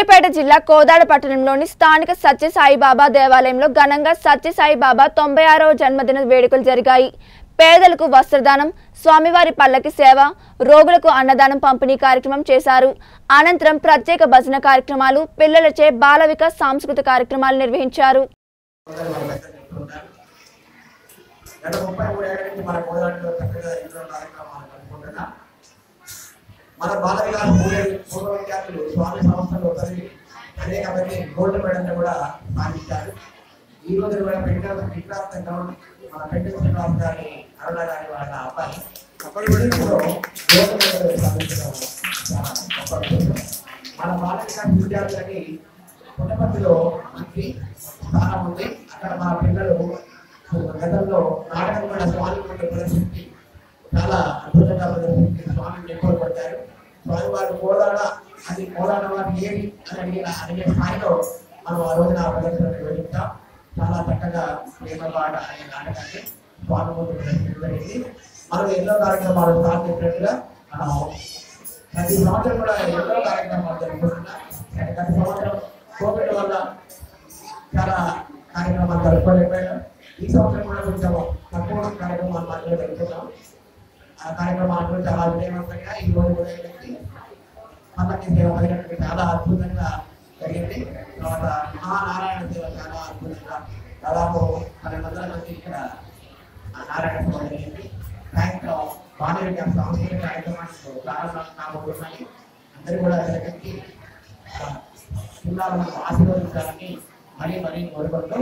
సూర్యాపేట జిల్లా కోదాడ పట్టణంలోని స్థానిక సత్యసాయిబాబా దేవాలయంలో ఘనంగా సత్యసాయిబాబా తొంభై ఆరవ జన్మదిన వేడుకలు జరిగాయి పేదలకు వస్త్రదానం స్వామివారి పల్లకి సేవ రోగులకు అన్నదానం పంపిణీ కార్యక్రమం చేశారు అనంతరం ప్రత్యేక భజన కార్యక్రమాలు పిల్లలచే బాల వికాస్ సాంస్కృతిక కార్యక్రమాలు నిర్వహించారు గత ముప్పై మూడు ఏళ్ళ నుంచి మన కోదాడిలో చక్కగా ఎన్నో కార్యక్రమాలు జరుపుకుంటున్నాం మన బాల వికాస్ పూర్వ పూర్వ విద్యార్థులు స్వామి సంస్థలో చదివి అనేక మంది గోల్డ్ మెడల్ కూడా సాధించారు ఈ రోజు కూడా పెంట విక్రాంతంగా మన పెంట శ్రీనివాస్ గారి అరుణ గారి వాళ్ళ అబ్బాయి ఫిజిక్స్లో గోల్డ్ మెడల్ సాధించడం చాలా గొప్ప విషయం. మన బాల వికాస్ విద్యార్థులకి పుట్టపర్తిలో మంచి స్థానం ఉంది అక్కడ మన పిల్లలు గతంలో నాటకం కూడా స్వామి ముందు ప్రదర్శించి చాలా అద్భుతంగా ప్రదర్శించి స్వామిని ఎక్కువ పడ్డారు స్వామి వారు కోదాడ అది కోదాడ వారు ఏమి అని అడిగిన అడిగే స్థాయిలో మనం ఆ రోజున ఆ ప్రదర్శన నిర్వహించాం చాలా చక్కగా ప్రేమ పాట అనే నాటకాన్ని స్వామి ముందు ప్రదర్శించడం జరిగింది మనం ఎన్నో కార్యక్రమాలు స్టార్ట్ చేసినట్టుగా మనం ప్రతి సంవత్సరం కూడా ఎన్నో కార్యక్రమాలు జరుగుతున్నాయి కానీ గత సంవత్సరం కోవిడ్ వల్ల చాలా కార్యక్రమాలు జరుపుకోలేకపోయాం ఈ సంవత్సరం కూడా కొంచెం తక్కువ కార్యక్రమాలు మాత్రమే జరుగుతున్నాం ఆ కార్యక్రమాలు చాలా విజయవంతంగా ఈ రోజు కూడా ఏంటంటే పల్లకి సేవ జరిగినట్టు చాలా అద్భుతంగా జరిగింది తర్వాత మహానారాయణ సేవ చాలా అద్భుతంగా దాదాపు పన్నెండు వందల మంది ఇక్కడ ఆ నారాయణ సేవ జరిగింది సాయంత్రం బాలవిక సాంస్కృతిక కార్యక్రమాలు ప్రారంభం కాబోతున్నాయి అందరూ కూడా ఇక్కడికి జిల్లాలను ఆశీర్వదించాలని మరీ మరీ కోరుకుంటూ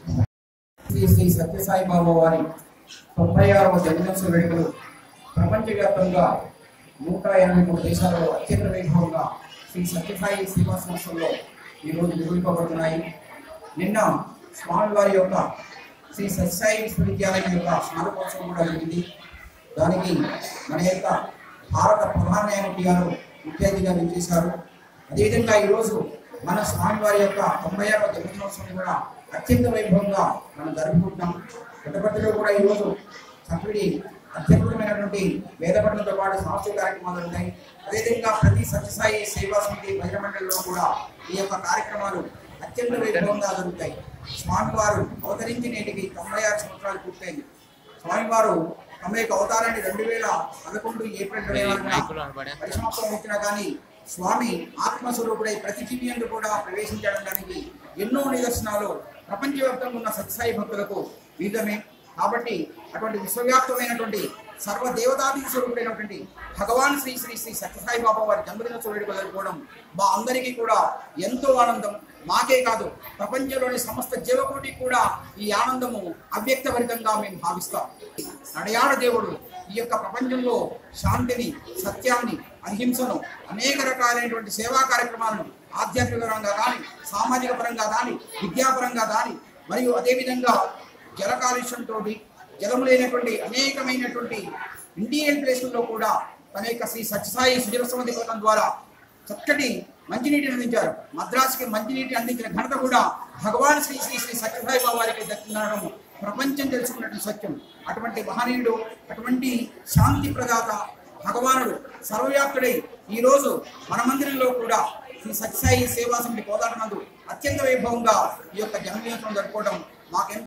శ్రీ శ్రీ సత్యసాయి బాబా వారి తొంభై ఆరవ జన్మదినోత్సవ వేడుకలు ప్రపంచవ్యాప్తంగా నూట ఎనభై మూడు దేశాలలో అత్యంత వైభవంగా శ్రీ సత్యసాయి సేవా సంస్థల్లో ఈరోజు నిర్వహింపబడుతున్నాయి నిన్న స్వామివారి యొక్క శ్రీ సత్యసాయి విశ్వవిద్యాలయం యొక్క స్నాతకోత్సవం కూడా జరిగింది దానికి మన యొక్క భారత ప్రధాన న్యాయమూర్తి గారు ముఖ్య అతిథిగా విచ్చేశారు అదేవిధంగా ఈరోజు మన స్వామివారి యొక్క తొంభై ఆరవ జన్మదినోత్సవం కూడా అత్యంత వైభవంగా మనం జరుపుకుంటున్నాం పుట్టపర్తిలో కూడా ఈరోజు చక్కటి అత్యద్భుతమైనటువంటి వేదపట్నంతో పాటు సాంస్కృతిక కార్యక్రమాలు ఉంటాయి అదేవిధంగా ప్రతి సత్యసాయి సేవా సమితి భజన మండలిలో కూడా ఈ యొక్క కార్యక్రమాలు అత్యంత వైభవంగా జరుగుతాయి స్వామివారు అవతరించి నేటికి తొంభై ఆరు సంవత్సరాలు పూర్తయింది స్వామివారు తమ యొక్క అవతారాన్ని రెండు వేల పదకొండు ఏప్రిల్ ఇరవై ఆరున పరిసమాప్తం వచ్చినా కానీ స్వామి ఆత్మస్వరూపుడై ప్రతి జీవియంలో కూడా ప్రవేశించడానికి ఎన్నో నిదర్శనాలు ప్రపంచవ్యాప్తంగా ఉన్న సత్సాయి భక్తులకు విధమే కాబట్టి అటువంటి విశ్వవ్యాప్తమైనటువంటి సర్వ దేవతాది స్వరూపుడైనటువంటి భగవాన్ శ్రీ శ్రీ శ్రీ సత్యసాయి బాబా వారి జన్మదినోత్సవ వేడుక జరుపుకోవడం మా అందరికీ కూడా ఎంతో ఆనందం మాకే కాదు ప్రపంచంలోని సమస్త జీవకోటికి కూడా ఈ ఆనందము అవ్యక్తభరితంగా మేము భావిస్తాం నడయాడ దేవుడు ఈ యొక్క ప్రపంచంలో శాంతిని సత్యాన్ని అహింసను అనేక రకాలైనటువంటి సేవా కార్యక్రమాలను ఆధ్యాత్మిక పరంగా కానీ సామాజిక పరంగా కానీ విద్యాపరంగా కానీ మరియు అదేవిధంగా జల కాలుష్యంతో జలము లేనటువంటి అనేకమైనటువంటి ఇండియన్ ప్లేసుల్లో కూడా తన యొక్క శ్రీ సత్యసాయి సుజల సమితి పథకం ద్వారా చక్కటి మంచినీటిని అందించారు మద్రాసుకి మంచినీటి అందించిన ఘనత కూడా భగవాన్ శ్రీ శ్రీ శ్రీ సత్యసాయి బాబా వారికి దక్కిందనడం ప్రపంచం తెలుసుకున్నట్టు సత్యం అటువంటి మహనీయుడు అటువంటి శాంతి ప్రదాత భగవానుడు సర్వవ్యాప్తుడై ఈ రోజు మన మందిరంలో కూడా శ్రీ సత్యసాయి సేవా సమితి కోదాటనందు అత్యంత వైభవంగా ఈ యొక్క జన్మదినోత్సవం జరుపుకోవడం మాకెంతో